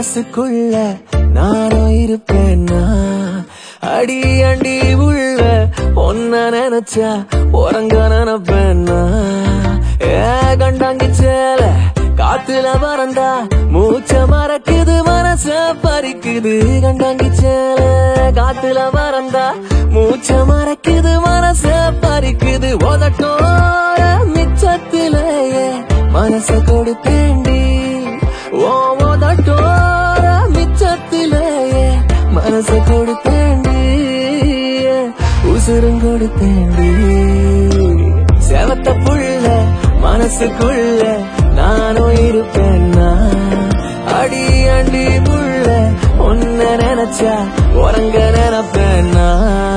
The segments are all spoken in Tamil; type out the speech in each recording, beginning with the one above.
மனசுக்குள்ள நானும் இருப்பேன்னா அடி அண்டி உள்ள ஒன்ன நினைச்சா உறங்க நினைப்பேன்னா ஏ கண்டாங்கி சேல காத்துல பறந்தா மூச்ச மறக்குது மனச பறிக்குது கண்டாங்கி சேல காத்துல பறந்தா மூச்ச மறக்குது மனச பறிக்குது உதட்டோர மிச்சத்திலேயே மனச கொடுத்தேண்டி ஓ உதட்டோர மிச்சத்திலேயே மனச கொடுத்தேண்டி உசுரும் கொடுத்தேண்டி செவத்த புள்ள மனசுக்குள்ள நானும் இருப்பேன்னா அடி அண்டி புள்ள ஒன்ன நினைச்சா உறங்க நினைப்பேன்னா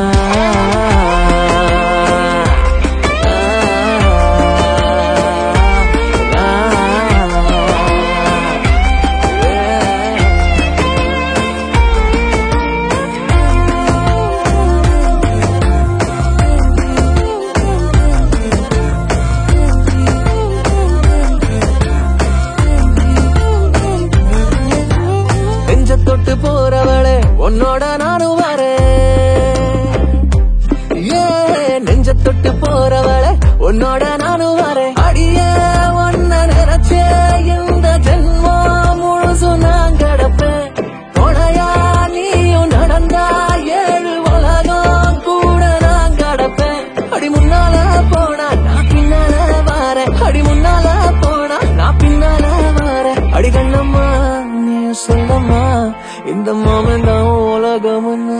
நெஞ்ச தொட்டு போறவளே உன்னோட நானும் வரேன் ஏ நெஞ்ச தொட்டு போறவளே உன்னோட நானும் வரேன் அடியே ஒன்ன நினைச்சே இந்த ஜென்மம் முழுசும் நான் கிடப்பேன் துணையா நீயும் நடந்தா ஏழு உலகம் கூட நான் கிடப்பேன் அடி முன்னால போனா நான் பின்னால வரேன் அடி முன்னால போனா நான் பின்னால வரேன் அடி கண்ணம்மா நீ சொல்லம்மா இந்த மாமன் தான் உலகம்னு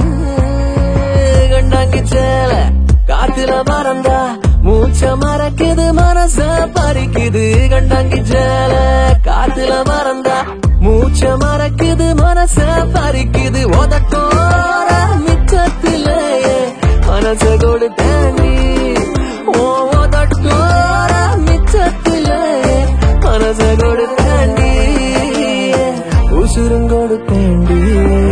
கண்டாங்கி சேல காத்துல பறந்தா மூச்ச மறக்குது மனச பறிக்குது கண்டாங்கி சேல காத்துல பறந்தா மூச்ச மறக்குது மனச பறிக்குது உதட்டோர மிச்சத்திலேயே மனச கொடுத்தேண்டி ஓ உதட்டோர மிச்சத்திலேயே மனச கொடுத்தேண்டி உசுரும் கொடுத்தேண்டி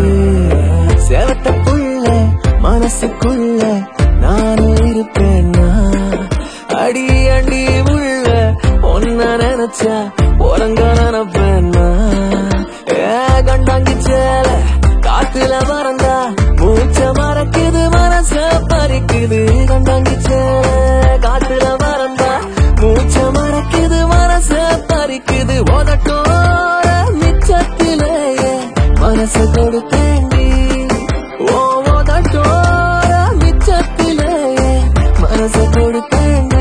செவத்த புள்ள மனசுக்குள்ள நானும் இருப்பேன்னா அடி அண்டி உள்ள ஒன்ன நினைச்சா உறங்க நினைப்பேன்னா ஏ கண்டாங்கி சேல காத்துல பறந்தா மூச்ச மறக்குது மனச பறிக்குது கண்டாங்கி சேல காத்துல பறந்தா மூச்ச மறக்குது மனச பறிக்குது உதட்டோர மிச்சத்திலேயே மனச கொடுத்தேண்டி ஓ உதட்டோர மிச்சத்திலேயே மனச கொடுத்தேண்டி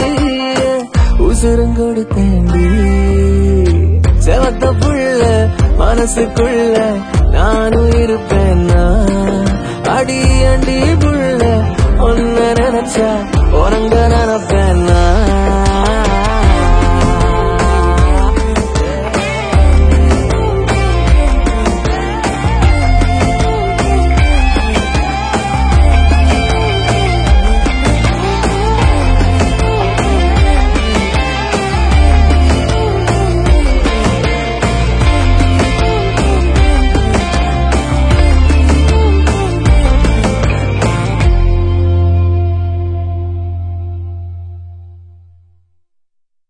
உசுரும் கொடுத்தேண்டி செவத்த புள்ள மனசுக்குள்ள நானும் இருப்பேன்னா அடி அண்டி புள்ள ஒன்ன நினைச்சா உறங்க நினைப்பேன்